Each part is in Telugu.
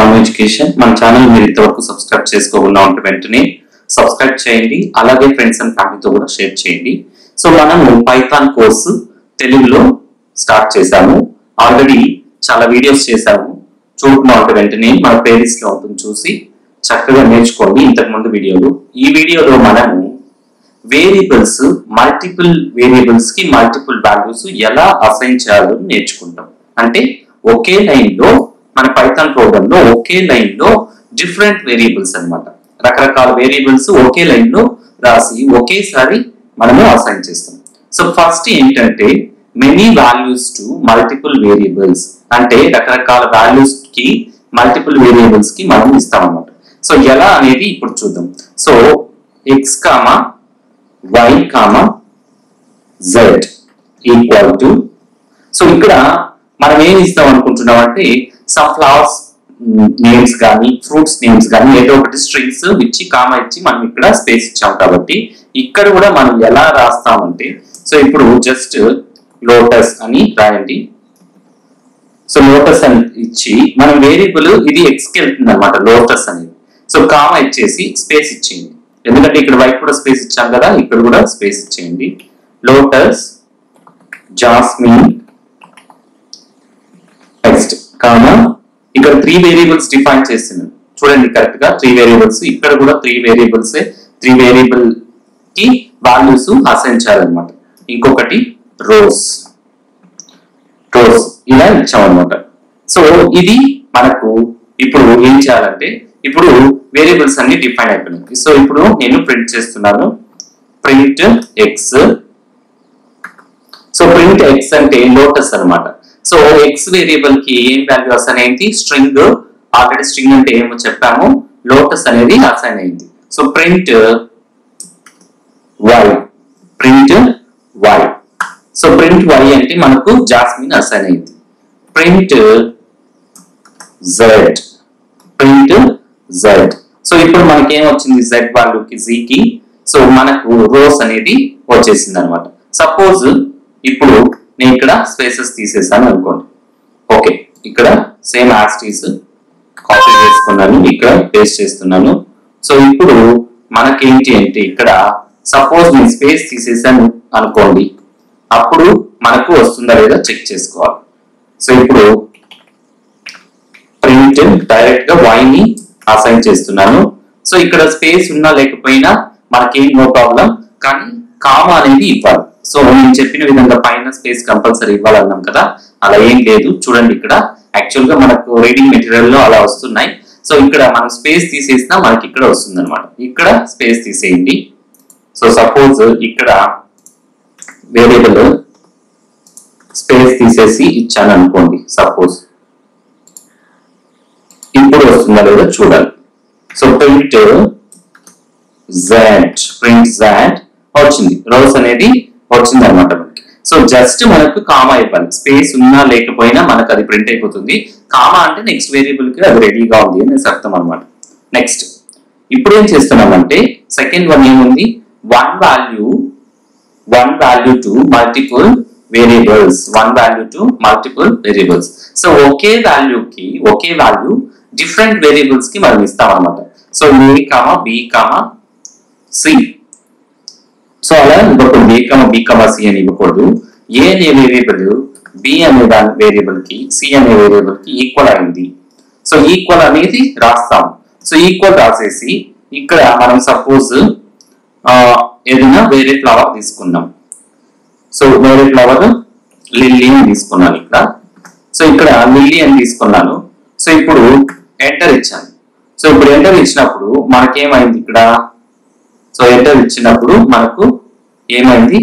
రామ్ ఎడ్యుకేషన్ మన ఛానల్ మీరు ఇంతవరకు సబ్స్క్రైబ్ చేసుకోకుండా ఉంటే వెంటనే సబ్స్క్రైబ్ చేయండి అలాగే ఫ్రెండ్స్ అండ్ ఫ్యామిలీతో కూడా షేర్ చేయండి సో మనము పైథాన్ కోర్సు తెలుగులో స్టార్ట్ చేశాము ఆల్రెడీ చాలా వీడియోస్ చేశాము చూడకుండా ఉంటే వెంటనే మన ప్లేలిస్ట్ లో ఉంటుంది చూసి చక్కగా నేర్చుకోండి ఇంతకు ముందు వీడియోలు ఈ వీడియోలో మనము వేరియబుల్స్ మల్టిపుల్ వేరియబుల్స్ కి మల్టిపుల్ వాల్యూస్ ఎలా అసైన్ చేయాలో నేర్చుకుంటాం అంటే ఒకే లైన్ లో మన పైథాన్ ప్రోగ్రామ్ లో ఒకే లైన్ లో డిఫరెంట్ వేరియబుల్స్ అన్నమాట రకరకాల వేరియబుల్స్ ఒకే లైన్ లో రాసి ఒకేసారి మనము అసైన్ చేస్తాం సో ఫస్ట్ ఏంటంటే many values to multiple variables అంటే రకరకాల వాల్యూస్ కి మల్టిపుల్ వేరియబుల్స్ కి మనం ఇస్తాం అన్నమాట సో ఎలా అనేది ఇప్పుడు చూద్దాం so X comma y comma z equal to so ఇక్కడ మనం ఏం ఇస్తాం అనుకుంటున్నాం అంటే సమ్ ఫ్లవర్స్ నేమ్స్ కానీ ఫ్రూట్స్ నేమ్స్ కానీ ఏదో ఒకటి స్ట్రింగ్స్ ఇచ్చి కామా ఇచ్చి మనం ఇక్కడ స్పేస్ ఇచ్చాం కాబట్టి ఇక్కడ కూడా మనం ఎలా రాస్తామంటే సో ఇప్పుడు జస్ట్ లోటస్ అని రాయండి సో లోటస్ అని ఇచ్చి మనం వేరియబుల్ ఇది ఎక్స్కి వెళ్తుంది అనమాట లోటస్ అనేది సో కామా ఇచ్చేసి స్పేస్ ఇచ్చేయండి ఎందుకంటే ఇక్కడ వైపు కూడా స్పేస్ ఇచ్చాం కదా ఇక్కడ కూడా స్పేస్ ఇచ్చేయండి లోటస్ జాస్మిన్ నెక్స్ట్ కామా ఇక్కడ త్రీ వేరియబుల్స్ డిఫైన్ చేస్తున్నాను చూడండి కరెక్ట్ గా త్రీ వేరియబుల్స్ ఇక్కడ కూడా త్రీ వేరియబుల్స్ త్రీ వేరియబుల్ కి వాల్యూస్ అసైన్ చేయాలన్నమాట ఇంకొకటి రోజ్ రోజ్ ఇలా ఇచ్చామన్నమాట సో ఇది మనకు ఇప్పుడు ఏం చేయాలంటే ఇప్పుడు వేరియబుల్స్ అన్ని డిఫైన్ అయిపోయినాయి సో ఇప్పుడు నేను ప్రింట్ చేస్తున్నాను print X so print X అంటే లోటస్ అన్నమాట సో ఎక్స్ వేరియబుల్ కి ఏం వాల్యూ అసైన్ అయింది స్ట్రింగ్ ఆల్రెడీ స్ట్రింగ్ అంటే ఏమో చెప్పాము లోటస్ అనేది అసైన్ అయింది so print Y print Y so print Y అంటే మనకు జాస్మిన్ అసైన్ అయింది print Z print Z so ఇప్పుడు మనకి ఏం వచ్చింది జెడ్ వాల్యూకి కి సో మనకు రోస్ అనేది వచ్చేసింది అనమాట సపోజ్ ఇప్పుడు నేను ఇక్కడ స్పేసెస్ తీసేసాను అనుకోండి ఓకే ఇక్కడ సేమ్ యాస్టీస్ కాపీ చేసుకున్నాను ఇక్కడ పేస్ట్ చేస్తున్నాను సో ఇప్పుడు మనకేంటి అంటే ఇక్కడ సపోజ్ నేను స్పేస్ తీసేసాను అనుకోండి అప్పుడు మనకు వస్తుందా లేదా చెక్ చేసుకోవాలి సో ఇప్పుడు ప్రింట్ డైరెక్ట్ గా y ని అసైన్ చేస్తున్నాను సో ఇక్కడ స్పేస్ ఉన్నా లేకపోయినా మనకేం నో ప్రాబ్లం కానీ కామా అనేది ఇవ్వాలి సో నేను చెప్పిన విధంగా పైన స్పేస్ కంపల్సరీ ఇవ్వాలన్నాం కదా అలా ఏం లేదు చూడండి ఇక్కడ యాక్చువల్ గా మనకు రీడింగ్ మెటీరియల్ లో అలా వస్తున్నాయి సో ఇక్కడ మనం స్పేస్ తీసేసినా మనకి ఇక్కడ వస్తుంది అనమాట ఇక్కడ స్పేస్ తీసేయండి సో సపోజ్ ఇక్కడ వేరియబుల్ స్పేస్ తీసేసి ఇచ్చాను అనుకోండి సపోజ్ ఇప్పుడు వస్తుందా లేదా చూడాలి so print Z print Z వచ్చింది రోస్ అనేది వచ్చింది అనమాట మనకి సో జస్ట్ మనకు కామా ఇవ్వాలి స్పేస్ ఉన్నా లేకపోయినా మనకు అది ప్రింట్ అయిపోతుంది కామా అంటే నెక్స్ట్ వేరియబుల్ కి అది రెడీగా ఉంది అని అర్థం అనమాట నెక్స్ట్ ఇప్పుడు ఏం చేస్తున్నామంటే సెకండ్ వన్ ఏముంది one value one value to multiple variables one value to multiple variables so ఒకే వాల్యూకి ఒకే వాల్యూ డిఫరెంట్ వేరియబుల్స్ కి మనం ఇస్తాం అనమాట so A comma B comma C so అలా ఇవ్వకూడదు A comma B comma C అని ఇవ్వకూడదు ఏ అనే వేరియబుల్ బి అనే దాని వేరియబుల్ కి సి అనే వేరియబుల్ కి ఈక్వల్ అయింది సో ఈక్వల్ అనేది రాస్తాం సో ఈక్వల్ రాసేసి ఇక్కడ మనం సపోజ్ ఏదైనా వేరే ఫ్లవర్ తీసుకుందాం సో వేరే ఫ్లవర్ లిల్లీ అని తీసుకున్నాను ఇక్కడ సో ఇక్కడ లిల్లీ అని తీసుకున్నాను సో ఇప్పుడు ఎంటర్ ఇచ్చాను సో ఇప్పుడు ఎంటర్ ఇచ్చినప్పుడు మనకేమైంది ఇక్కడ సో ఎంటర్ ఇచ్చినప్పుడు మనకు ఏమైంది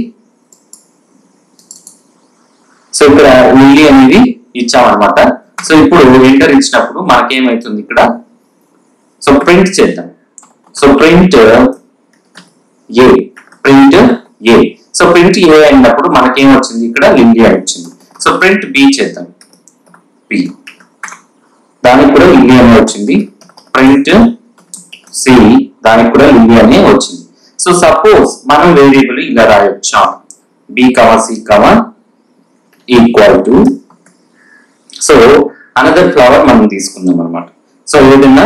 సో ఇక్కడ లిల్లీ అనేది ఇచ్చామన్నమాట సో ఇప్పుడు ఎంటర్ ఇచ్చినప్పుడు మనకేమైతుంది ఇక్కడ సో ప్రింట్ చేద్దాం so print A print A so print A అయినప్పుడు మనకేం వచ్చింది ఇక్కడ లిల్లీ అని వచ్చింది సో ప్రింట్ బి చేద్దాం బి దానికి కూడా లిల్లీ అని వచ్చింది ప్రింట్ సి దానికి కూడా లిల్లీ అనే వచ్చింది సో సపోజ్ మనం వేరియబుల్ ఇలా రాయొచ్చా B comma C comma equal to so another flower మనం తీసుకుందాం అనమాట సో ఏదైనా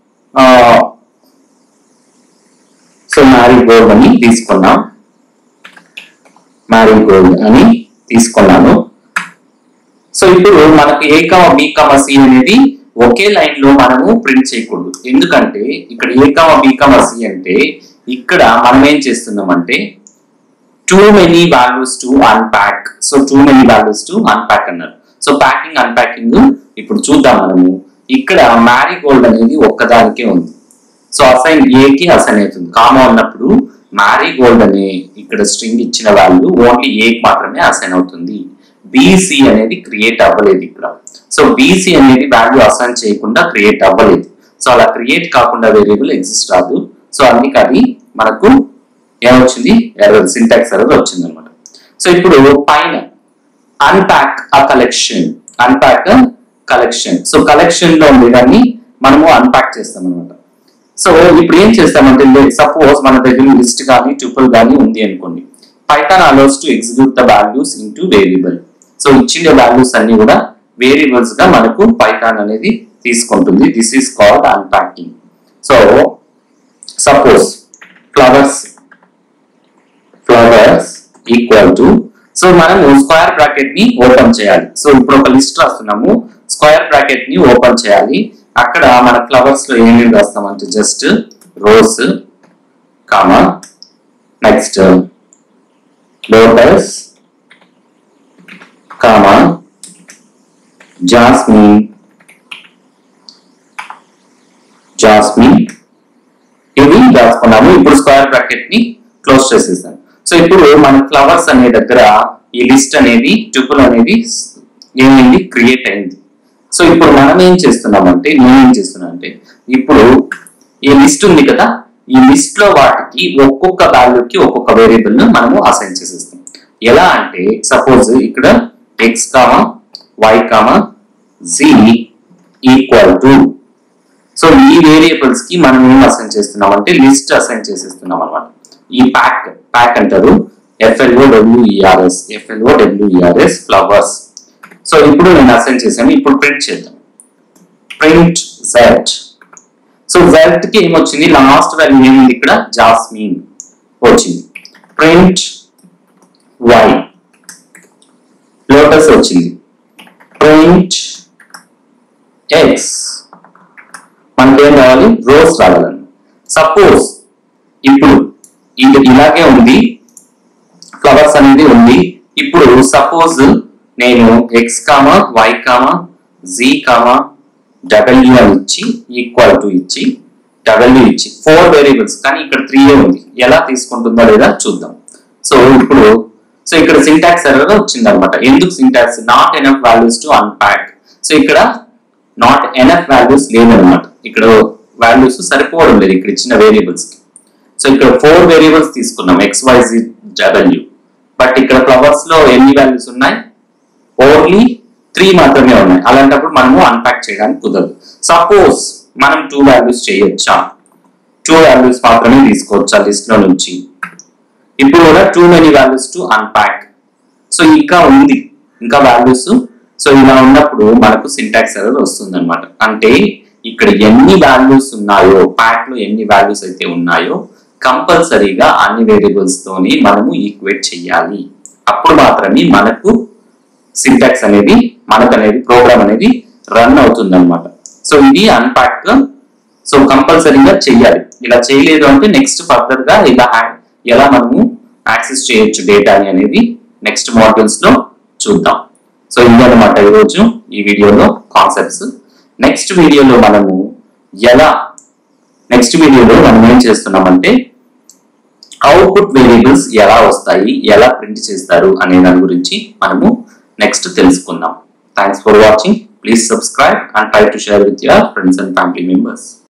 సో మ్యారీ గోల్డ్ అని తీసుకున్నాం మ్యారీ గోల్డ్ అని తీసుకున్నాను సో ఇప్పుడు మనకు ఏ కామ బి కామ సి అనేది ఒకే లైన్ లో మనము ప్రింట్ చేయకూడదు ఎందుకంటే ఇక్కడ ఏ కామ బి కామ సి అంటే ఇక్కడ మనం ఏం చేస్తున్నామంటే too many values to unpack so too many values to unpack అన్నారు సో ప్యాకింగ్ అన్పాకింగ్ ఇప్పుడు చూద్దాం మనము ఇక్కడ మ్యారీ గోల్డ్ అనేది ఒక్కదానికే ఉంది సో అసైన్ ఏకి అసైన్ అవుతుంది కామా ఉన్నప్పుడు మ్యారీ గోల్డ్ అనే ఇక్కడ స్ట్రింగ్ ఇచ్చిన వాల్యూ ఓన్లీ ఏకి మాత్రమే అసైన్ అవుతుంది బీసీ అనేది క్రియేట్ అవ్వలేదు ఇక్కడ సో బీసీ అనేది వాల్యూ అసైన్ చేయకుండా క్రియేట్ అవ్వలేదు సో అలా క్రియేట్ కాకుండా వేరియబుల్ ఎగ్జిస్ట్ రాదు సో అందుకే అది మనకు ఏమొచ్చింది ఎర్రర్ సింటాక్స్ ఎర్రర్ వచ్చింది అనమాట సో ఇప్పుడు పైన అన్పాక్ ఆ collection unpack collection so collection లో ఉండేదాన్ని మనము అన్పాక్ చేస్తాం అనమాట సో ఇప్పుడు ఏం చేస్తామంటే సపోజ్ మన దగ్గర లిస్ట్ కానీ ట్యూపుల్ కానీ ఉంది అనుకోండి Python allows to execute the values into variable so ఇచ్చిన వాల్యూస్ అన్ని కూడా వేరియబుల్స్ గా మనకు పైథాన్ అనేది తీసుకుంటుంది this is called unpacking so suppose flowers flowers equal to so మనము స్క్వేర్ బ్రాకెట్ ని ఓపెన్ చేయాలి సో ఇప్పుడు ఒక లిస్ట్ రాస్తున్నాము స్క్వేర్ బ్రాకెట్ ని ఓపెన్ చేయాలి అక్కడ మన ఫ్లవర్స్ లో ఏమేమి రాస్తామంటే just rose comma next lotus comma jasmine jasmine ఇవి రాసుకున్నాము ఇప్పుడు స్క్వేర్ బ్రాకెట్ ని క్లోజ్ చేసేసాను సో ఇప్పుడు మన ఫ్లవర్స్ అనే దగ్గర ఈ లిస్ట్ అనేది ట్యూపుల్ అనేది ఏమైంది క్రియేట్ అయింది సో ఇప్పుడు మనం ఏం చేస్తున్నామంటే నేను ఏం చేస్తున్నా అంటే ఇప్పుడు ఈ లిస్ట్ ఉంది కదా ఈ లిస్ట్ లో వాటికి ఒక్కొక్క వాల్యూకి ఒక్కొక్క వేరియబుల్ ను మనము అసైన్ చేసేస్తాం ఎలా అంటే సపోజ్ ఇక్కడ X comma why comma Z equal to so ఈ వేరియబుల్స్ కి మనం ఏం అసైన్ చేస్తున్నాం అంటే లిస్ట్ అసైన్ చేసేస్తున్నాం అనమాట ఈ ప్యాక్ ప్యాక్ అంటారు F L O W E R S F L O W E R S flowers so ఇప్పుడు నేను అసైన్ చేశాను ఇప్పుడు ప్రింట్ చేద్దాం ప్రింట్ జెడ్ సో జెడ్ కి ఏమొచ్చింది లాస్ట్ వాల్యూ ఏముంది ఇక్కడ జాస్మిన్ వచ్చింది ప్రింట్ వై లోటస్ వచ్చింది ప్రింట్ ఎక్స్ మనకి ఏం రావాలి రోజ్ రావాలని సపోజ్ ఇప్పుడు ఇది ఇలాగే ఉంది ఫ్లవర్స్ అనేది ఉంది ఇప్పుడు సపోజ్ నేను x comma why comma z comma డబ్ల్యూ అని ఇచ్చి ఈక్వల్ టు ఇచ్చి డబ్ల్యూ ఇచ్చి ఫోర్ వేరియబుల్స్ కానీ ఇక్కడ త్రీ ఉంది ఎలా తీసుకుంటుందో లేదా చూద్దాం సో ఇప్పుడు సో ఇక్కడ సింటాక్స్ ఎర్రర్ వచ్చింది అనమాట ఎందుకు syntax not enough values to unpack so ఇక్కడ నాట్ ఎనఫ్ వాల్యూస్ లేదనమాట ఇక్కడ వాల్యూస్ సరిపోవడం లేదు ఇక్కడ ఇచ్చిన వేరియబుల్స్ కి సో ఇక్కడ ఫోర్ వేరియబుల్స్ తీసుకున్నాం ఎక్స్ వైజీ డబ్ల్యూ బట్ ఇక్కడ ఫ్లవర్స్ లో ఎన్ని వాల్యూస్ ఉన్నాయి ఓన్లీ త్రీ మాత్రమే ఉన్నాయి అలాంటప్పుడు మనము అన్పాక్ చేయడానికి కుదరదు సపోజ్ మనం టూ వాల్యూస్ చేయొచ్చా టూ వాల్యూస్ మాత్రమే తీసుకోవచ్చా లిస్ట్ లో నుంచి ఇప్పుడు కూడా too many values to unpack so ఇంకా ఉంది ఇంకా వాల్యూస్ సో ఇలా ఉన్నప్పుడు మనకు సింటాక్స్ ఎర్రర్ వస్తుంది అనమాట అంటే ఇక్కడ ఎన్ని వాల్యూస్ ఉన్నాయో ప్యాక్ లో ఎన్ని వాల్యూస్ అయితే ఉన్నాయో కంపల్సరీగా అన్ని వేరియబుల్స్ తోని మనము ఈక్వేట్ చేయాలి అప్పుడు మాత్రమే మనకు సింటాక్స్ అనేది మనకు అనేది ప్రోగ్రామ్ అనేది రన్ అవుతుంది అనమాట సో ఇది అన్పాక్ సో కంపల్సరీగా చెయ్యాలి ఇలా చేయలేదు అంటే నెక్స్ట్ ఫర్దర్ గా ఇలా హ్యా- ఎలా మనము యాక్సెస్ చేయొచ్చు డేటాని అనేది నెక్స్ట్ మాడ్యూల్స్ లో చూద్దాం సో ఇది అనమాట ఈరోజు ఈ వీడియోలో కాన్సెప్ట్స్ నెక్స్ట్ వీడియోలో మనము ఎలా నెక్స్ట్ వీడియోలో మనం ఏం చేస్తున్నామంటే అవుట్పుట్ వేరియబుల్స్ ఎలా వస్తాయి ఎలా ప్రింట్ చేస్తారు అనే దాని గురించి మనము నెక్స్ట్ తెలుసుకుందాం thanks for watching please subscribe and try to share with your friends and family members